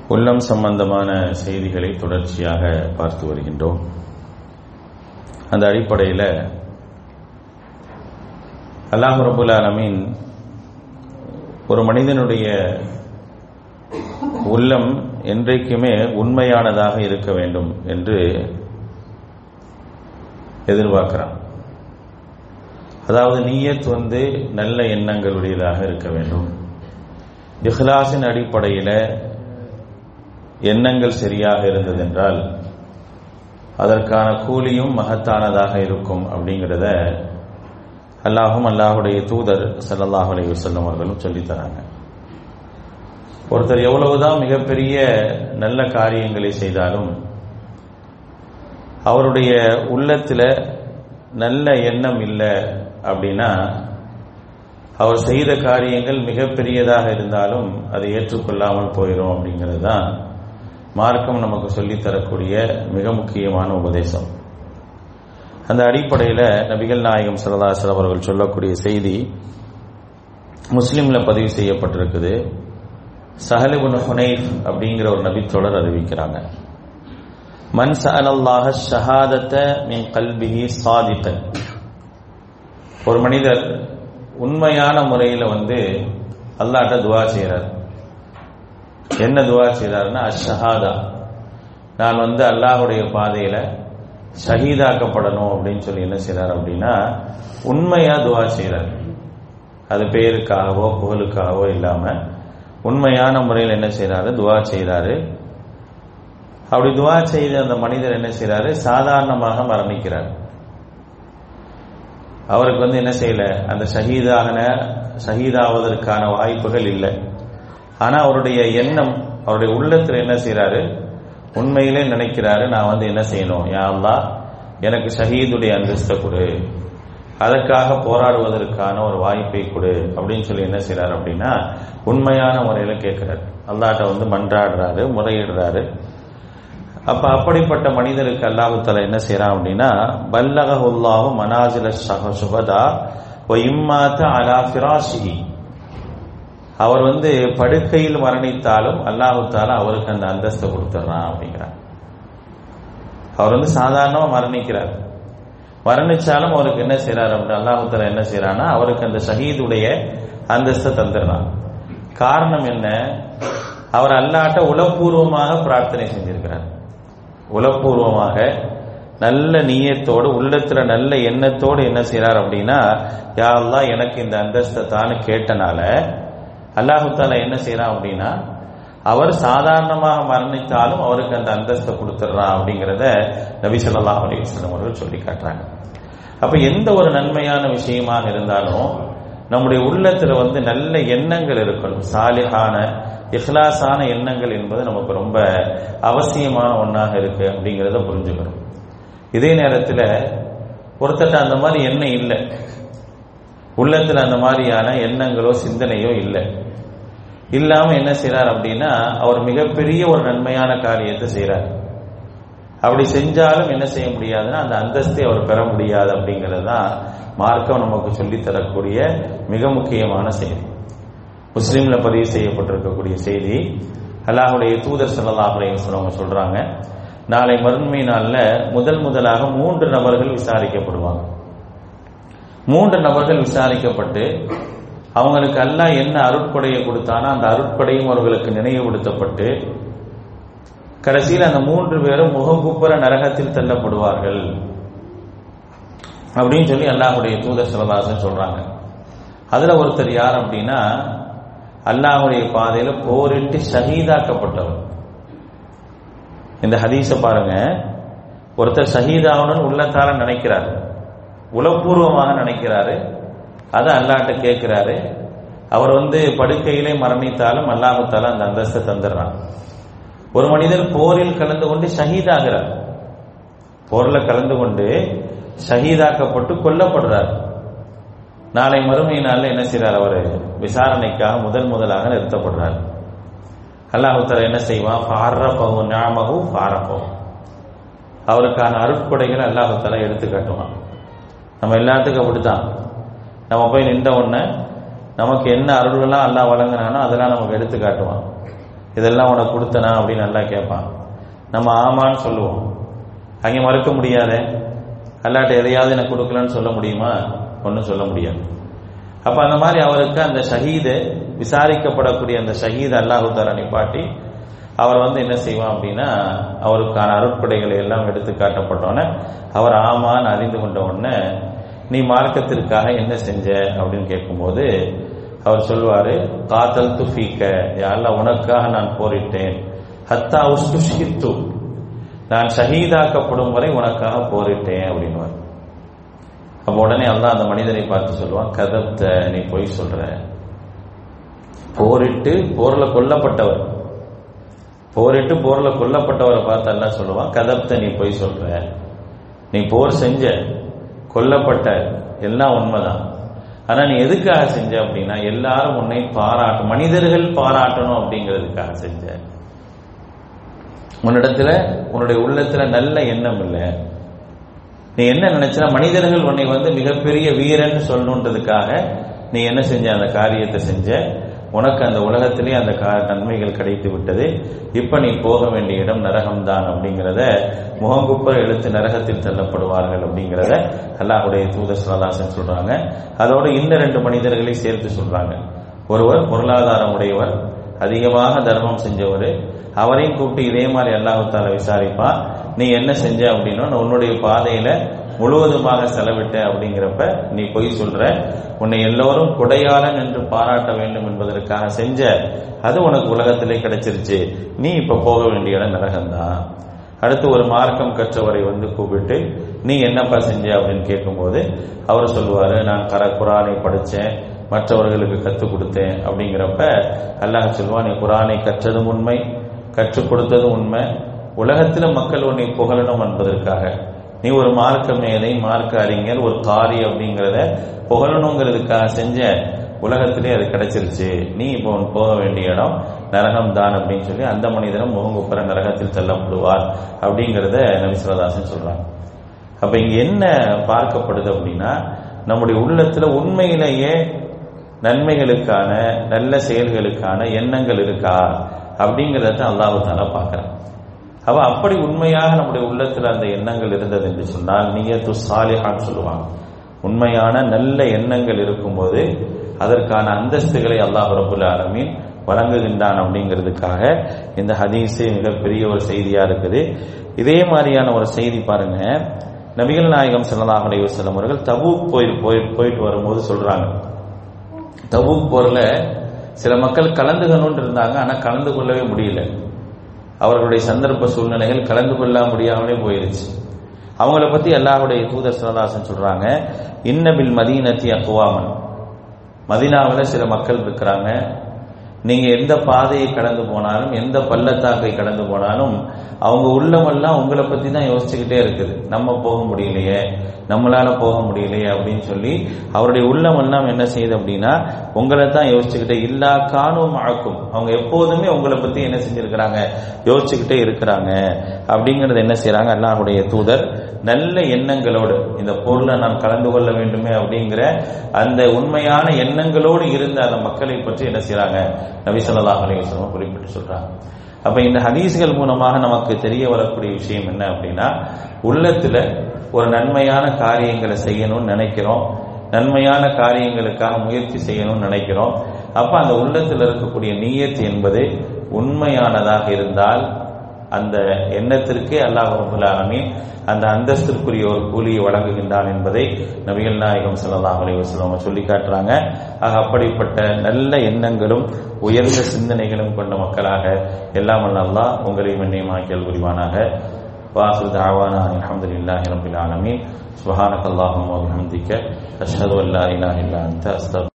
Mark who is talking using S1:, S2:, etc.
S1: உள்ளம் சம்பந்தமான செய்திகளை தொடர்ச்சியாக பார்த்து வருகின்றோம் அந்த அடிப்படையில் அல்லாஹ் ரபுல் ஆலமீன் ஒரு மனிதனுடைய உள்ளம் என்றைக்குமே உண்மையானதாக இருக்க வேண்டும் என்று எதிர்பார்க்கிறான் அதாவது நீயத் வந்து நல்ல எண்ணங்களுடையதாக இருக்க வேண்டும் இஹ்லாஸின் அடிப்படையில் எண்ணங்கள் சரியாக இருந்ததென்றால் அதற்கான கூலியும் மகத்தானதாக இருக்கும் அப்படிங்கிறத அல்லாஹும் அல்லாஹுடைய தூதர் சல்லாஹ் அலி வல்லம் அவர்களும் சொல்லித்தராங்க ஒருத்தர் எவ்வளவுதான் மிகப்பெரிய நல்ல காரியங்களை செய்தாலும் அவருடைய உள்ளத்தில் நல்ல எண்ணம் இல்லை அப்படின்னா அவர் செய்த காரியங்கள் மிகப்பெரியதாக இருந்தாலும் அதை ஏற்றுக்கொள்ளாமல் போயிடும் அப்படிங்கிறது தான் மார்க்கம் நமக்கு சொல்லித்தரக்கூடிய மிக முக்கியமான உபதேசம் அந்த அடிப்படையில் நபிகள் நாயகம் சரதாசர் அவர்கள் சொல்லக்கூடிய செய்தி முஸ்லீம்ல பதிவு செய்யப்பட்டிருக்குது சஹலிபுன் ஹுனைஃப் அப்படிங்கிற ஒரு நபித்தொடர் அறிவிக்கிறாங்க மன் சஅலல்லாஹ ஷஹாதத்த மின் கல்பிஹி சாதிகன் ஒரு மனிதர் உண்மையான முறையில் வந்து அல்லாட்ட துவா செய்கிறார் என்ன துவா செய்கிறாருன்னா அஷஹாதா நான் வந்து அல்லாஹுடைய பாதையில் ஷஹீதாக்கப்படணும் அப்படின்னு சொல்லி என்ன செய்கிறார் அப்படின்னா உண்மையாக துவா செய்கிறார் அது பேருக்காகவோ புகழுக்காகவோ இல்லாமல் உண்மையான முறையில் என்ன செய்கிறாரு துவா செய்கிறாரு அப்படி துவா செய்த அந்த மனிதர் என்ன செய்கிறாரு சாதாரணமாக மரணிக்கிறார் அவருக்கு வந்து என்ன செய்யல அந்த ஷஹீதாகன ஷஹீதாவதற்கான வாய்ப்புகள் இல்லை ஆனா அவருடைய எண்ணம் அவருடைய உள்ளத்தில் என்ன செய்யறாரு உண்மையிலே நினைக்கிறாரு நான் வந்து என்ன செய்யணும் யாழ்லா எனக்கு ஷஹீதுடைய அந்தஸ்தை கொடு அதற்காக போராடுவதற்கான ஒரு வாய்ப்பை கொடு அப்படின்னு சொல்லி என்ன செய்யறாரு அப்படின்னா உண்மையான முறையில கேட்கிறாரு அல்லாட்ட வந்து மன்றாடுறாரு முறையிடுறாரு அப்ப அப்படிப்பட்ட மனிதருக்கு அல்லாஹு தலா என்ன செய்யறான் அப்படின்னா பல்லகஹுல்லாஹு மனாசில சுபதா இம்மாத்த அலா ஃபிராஷிஹி அவர் வந்து படுக்கையில் மரணித்தாலும் அல்லாஹு தாலா அவருக்கு அந்த அந்தஸ்தை கொடுத்துட்றான் அப்படிங்கிறார் அவர் வந்து சாதாரணமாக மரணிக்கிறார் மரணிச்சாலும் அவருக்கு என்ன செய்யறாரு அப்படின்னு அல்லாஹு தாலா என்ன செய்யறான்னா அவருக்கு அந்த ஷஹீதுடைய அந்தஸ்தை தந்துடுறான் காரணம் என்ன அவர் அல்லாட்ட உளப்பூர்வமாக பிரார்த்தனை செஞ்சிருக்கிறார் உளப்பூர்வமாக நல்ல நீயத்தோடு உள்ளத்துல நல்ல எண்ணத்தோடு என்ன செய்யறார் அப்படின்னா யாரெல்லாம் எனக்கு இந்த அந்தஸ்தை தான் கேட்டனால அல்லாஹு தாலா என்ன செய்யறான் அப்படின்னா அவர் சாதாரணமாக மரணித்தாலும் அவருக்கு அந்த அந்தஸ்தை கொடுத்துட்றான் அப்படிங்கிறத நபி சொல்லாஹ் அலிஸ்லாம் அவர்கள் சொல்லி காட்டுறாங்க அப்ப எந்த ஒரு நன்மையான விஷயமாக இருந்தாலும் நம்முடைய உள்ளத்துல வந்து நல்ல எண்ணங்கள் இருக்கணும் சாலிஹான இஹ்லாஸான எண்ணங்கள் என்பது நமக்கு ரொம்ப அவசியமான ஒன்றாக இருக்கு அப்படிங்கிறத புரிஞ்சுக்கணும் இதே நேரத்தில் ஒருத்தட்ட அந்த மாதிரி எண்ணம் இல்லை உள்ளத்தில் அந்த மாதிரியான எண்ணங்களோ சிந்தனையோ இல்லை இல்லாம என்ன செய்யறார் அப்படின்னா அவர் மிகப்பெரிய ஒரு நன்மையான காரியத்தை செய்யறார் அப்படி செஞ்சாலும் என்ன செய்ய முடியாதுன்னா அந்த அந்தஸ்தை அவர் பெற முடியாது அப்படிங்கிறது தான் மார்க்கம் நமக்கு சொல்லித் தரக்கூடிய மிக முக்கியமான செய்தி முஸ்லீம்ல பதிவு செய்யப்பட்டிருக்கக்கூடிய செய்தி அல்லாஹுடைய தூதர் சல்லாஹுடைய சொல்றவங்க சொல்றாங்க நாளை மறுமை நாளில் முதல் முதலாக மூன்று நபர்கள் விசாரிக்கப்படுவாங்க மூன்று நபர்கள் விசாரிக்கப்பட்டு அவங்களுக்கு அல்லாஹ் என்ன அருட்கொடையை கொடுத்தானோ அந்த அருட்கொடையும் அவர்களுக்கு நினைவுபடுத்தப்பட்டு கடைசியில் அந்த மூன்று பேரும் முகங்குப்புற நரகத்தில் தள்ளப்படுவார்கள் அப்படின்னு சொல்லி அல்லாஹுடைய தூதர் சிவதாசன் சொல்றாங்க அதுல ஒருத்தர் யார் அப்படின்னா அல்லாஹுடைய பாதையில போரிட்டு ஷஹீதாக்கப்பட்டவர் இந்த ஹதீஸ பாருங்க ஒருத்தர் ஷஹீதாகணும்னு உள்ளத்தால நினைக்கிறாரு உளப்பூர்வமாக நினைக்கிறாரு அதை அல்லாட்ட கேட்கிறாரு அவர் வந்து படுக்கையிலே மரணித்தாலும் அல்லாஹால அந்த அந்தஸ்தை தந்துடுறான் ஒரு மனிதர் போரில் கலந்து கொண்டு ஷஹீதாகிறார் போர்ல கலந்து கொண்டு ஷஹீதாக்கப்பட்டு கொல்லப்படுறார் நாளை மறுமை நாளில் என்ன செய்யறார் அவர் விசாரணைக்காக முதல் முதலாக நிறுத்தப்படுறார் அல்லாஹுத்தர என்ன செய்வான் ஃபாரப்பகு ஞாமகு ஃபாரப்பகு அவருக்கான அருட்கொடைகளை அல்லாஹுத்தலா எடுத்து காட்டுவான் நம்ம எல்லாத்துக்கும் அப்படித்தான் நம்ம போய் நின்ற உடனே நமக்கு என்ன அருள்கள்லாம் அல்லாஹ் வழங்கினானோ அதெல்லாம் நமக்கு எடுத்து காட்டுவான் இதெல்லாம் உனக்கு கொடுத்தனா அப்படின்னு நல்லா கேட்பான் நம்ம ஆமான்னு சொல்லுவோம் அங்கே மறுக்க முடியாதே அல்லாட்ட எதையாவது எனக்கு கொடுக்கலன்னு சொல்ல முடியுமா ஒன்றும் சொல்ல முடியாது அப்ப அந்த மாதிரி அவருக்கு அந்த ஷஹீது விசாரிக்கப்படக்கூடிய அந்த ஷஹீத் அல்லாஹு தாலா நிப்பாட்டி அவர் வந்து என்ன செய்வான் அப்படின்னா அவருக்கான அருட்படைகளை எல்லாம் எடுத்து காட்டப்பட்டோன்னே அவர் ஆமான்னு அறிந்து கொண்ட உடனே நீ மார்க்கத்திற்காக என்ன செஞ்ச அப்படின்னு கேட்கும்போது அவர் சொல்வாரு காத்தல் துஃபீக்க யாரெல்லாம் உனக்காக நான் போரிட்டேன் ஹத்தா உஸ்துஷித்து நான் ஷஹீதாக்கப்படும் வரை உனக்காக போரிட்டேன் அப்படின்வார் அப்ப உடனே அல்லாஹ் அந்த மனிதனை பார்த்து சொல்லுவான் கதப்த நீ பொய் சொல்ற போரிட்டு போர்ல கொல்லப்பட்டவர் போரிட்டு போர்ல கொல்லப்பட்டவரை பார்த்து அல்லாஹ் சொல்லுவான் கதப்த நீ பொய் சொல்ற நீ போர் செஞ்ச கொல்லப்பட்ட எல்லாம் உண்மைதான் ஆனா நீ எதுக்காக செஞ்ச அப்படின்னா எல்லாரும் உன்னை பாராட்டும் மனிதர்கள் பாராட்டணும் அப்படிங்கிறதுக்காக செஞ்ச உன்னிடத்துல உன்னுடைய உள்ளத்துல நல்ல எண்ணம் இல்லை நீ என்ன நினைச்சா மனிதர்கள் உன்னை வந்து மிகப்பெரிய வீரன் சொல்லணுன்றதுக்காக நீ என்ன செஞ்ச அந்த காரியத்தை செஞ்ச உனக்கு அந்த உலகத்திலே அந்த கா- நன்மைகள் கிடைத்து விட்டது இப்ப நீ போக வேண்டிய இடம் நரகம்தான் அப்படிங்கிறத முகங்குப்புற எழுத்து நரகத்தில் தள்ளப்படுவார்கள் அப்படிங்கிறத அல்லாஹுடைய தூதர் சுல்லாசன் சொல்றாங்க அதோட இன்னும் ரெண்டு மனிதர்களை சேர்த்து சொல்றாங்க ஒருவர் பொருளாதாரம் உடையவர் அதிகமாக தர்மம் செஞ்சவர் அவரையும் கூப்பிட்டு இதே மாதிரி அல்லாஹால விசாரிப்பான் நீ என்ன செஞ்ச அப்படின்னா உன்னுடைய பாதையில முழுவதுமாக செலவிட்ட அப்படிங்கிறப்ப நீ பொய் சொல்ற உன்னை எல்லோரும் கொடையாளன் என்று பாராட்ட வேண்டும் என்பதற்காக செஞ்ச அது உனக்கு உலகத்திலே கிடைச்சிருச்சு நீ இப்ப போக வேண்டிய இடம் நரகம்தான் அடுத்து ஒரு மார்க்கம் கற்றவரை வந்து கூப்பிட்டு நீ என்னப்பா செஞ்ச அப்படின்னு கேட்கும்போது அவர் சொல்லுவாரு நான் கர குரானை படிச்சேன் மற்றவர்களுக்கு கற்றுக் கொடுத்தேன் அப்படிங்கிறப்ப அல்லாஹ் சொல்லுவான் நீ குரானை கற்றதும் உண்மை கற்றுக் கொடுத்ததும் உண்மை உலகத்தில் மக்கள் உன்னை புகழணும் என்பதற்காக நீ ஒரு மார்க்க மேதை மார்க்க அறிஞர் ஒரு காரி அப்படிங்கிறத புகழணுங்கிறதுக்காக செஞ்ச உலகத்திலே அது கிடைச்சிருச்சு நீ இப்போ உன் போக வேண்டிய இடம் நரகம் தான் அப்படின்னு சொல்லி அந்த மனிதனும் முகங்குப்புற நரகத்தில் தள்ளப்படுவார் அப்படிங்கிறத நபிசுவதாசன் சொல்றாங்க அப்ப இங்க என்ன பார்க்கப்படுது அப்படின்னா நம்முடைய உள்ளத்துல உண்மையிலேயே நன்மைகளுக்கான நல்ல செயல்களுக்கான எண்ணங்கள் இருக்கா அப்படிங்கிறத அல்லாஹு தாலா பார்க்கறான் அவ அப்படி உண்மையாக நம்முடைய உள்ளத்துல அந்த எண்ணங்கள் இருந்தது என்று சொன்னால் நீயத்து சாலிஹான்னு சொல்லுவாங்க உண்மையான நல்ல எண்ணங்கள் இருக்கும்போது அதற்கான அந்தஸ்துகளை அல்லாஹ் ரபுல் ஆலமீன் வழங்குகின்றான் அப்படிங்கிறதுக்காக இந்த ஹதீஸு மிகப்பெரிய ஒரு செய்தியா இருக்குது இதே மாதிரியான ஒரு செய்தி பாருங்க நபிகள் நாயகம் ஸல்லல்லாஹு அலைஹி வஸல்லம் அவர்கள் தபூக் போய் போய் போயிட்டு வரும்போது சொல்றாங்க தபூக் போர்ல சில மக்கள் கலந்துக்கணும்னு இருந்தாங்க ஆனா கலந்து கொள்ளவே முடியல அவர்களுடைய சந்தர்ப்ப சூழ்நிலைகள் கலந்து கொள்ள முடியாமலே போயிருச்சு அவங்கள பத்தி அல்லாஹுடைய தூதர் சிவதாசன் சொல்றாங்க இன்னபில் மதீனத்தி அக்குவாமன் மதீனாவில் சில மக்கள் இருக்கிறாங்க நீங்க எந்த பாதையை கடந்து போனாலும் எந்த பள்ளத்தாக்கை கடந்து போனாலும் அவங்க உள்ளமெல்லாம் உங்களை பத்தி தான் யோசிச்சுக்கிட்டே இருக்குது நம்ம போக முடியலையே நம்மளால போக முடியலையே அப்படின்னு சொல்லி அவருடைய உள்ளமெல்லாம் என்ன செய்யுது அப்படின்னா உங்களை தான் யோசிச்சுக்கிட்டே இல்லா காணும் ஆக்கும் அவங்க எப்போதுமே உங்களை பத்தி என்ன செஞ்சிருக்கிறாங்க யோசிச்சுக்கிட்டே இருக்கிறாங்க அப்படிங்கறது என்ன செய்யறாங்க அல்லாஹுடைய தூதர் நல்ல எண்ணங்களோடு இந்த பொருளை நாம் கலந்து கொள்ள வேண்டுமே அப்படிங்கிற அந்த உண்மையான எண்ணங்களோடு இருந்த அந்த மக்களை பற்றி என்ன செய்யறாங்க நபி ஸல்லல்லாஹு அலைஹி வஸல்லம் குறிப்பிட்டு சொல்றாங்க அப்ப இந்த ஹதீஸ்கள் மூலமாக நமக்கு தெரிய வரக்கூடிய விஷயம் என்ன அப்படின்னா உள்ளத்துல ஒரு நன்மையான காரியங்களை செய்யணும்னு நினைக்கிறோம் நன்மையான காரியங்களுக்காக முயற்சி செய்யணும்னு நினைக்கிறோம் அப்ப அந்த உள்ளத்தில் இருக்கக்கூடிய நீயத் என்பது உண்மையானதாக இருந்தால் அந்த எண்ணத்திற்கே அல்லாஹ் ரபுல் ஆலமீன் அந்த அந்தஸ்திற்குரிய ஒரு கூலியை வழங்குகின்றான் என்பதை நபிகள் நாயகம் ஸல்லல்லாஹு அலைஹி வஸல்லம் சொல்லி காட்டுறாங்க ஆக அப்படிப்பட்ட நல்ல எண்ணங்களும் உயர்ந்த சிந்தனைகளும் கொண்ட மக்களாக எல்லாம் வல்ல அல்லாஹ் உங்களை மென்னியமாக்கியல் புரிவானாக வாசு தாவானா அல்ஹம்துலில்லாஹி ரப்பில் ஆலமீன் சுப்ஹானக்கல்லாஹும்ம வபிஹம்திக அஷ்ஹது அன் லா இலாஹா இல்லா அன்த அஸ்தக்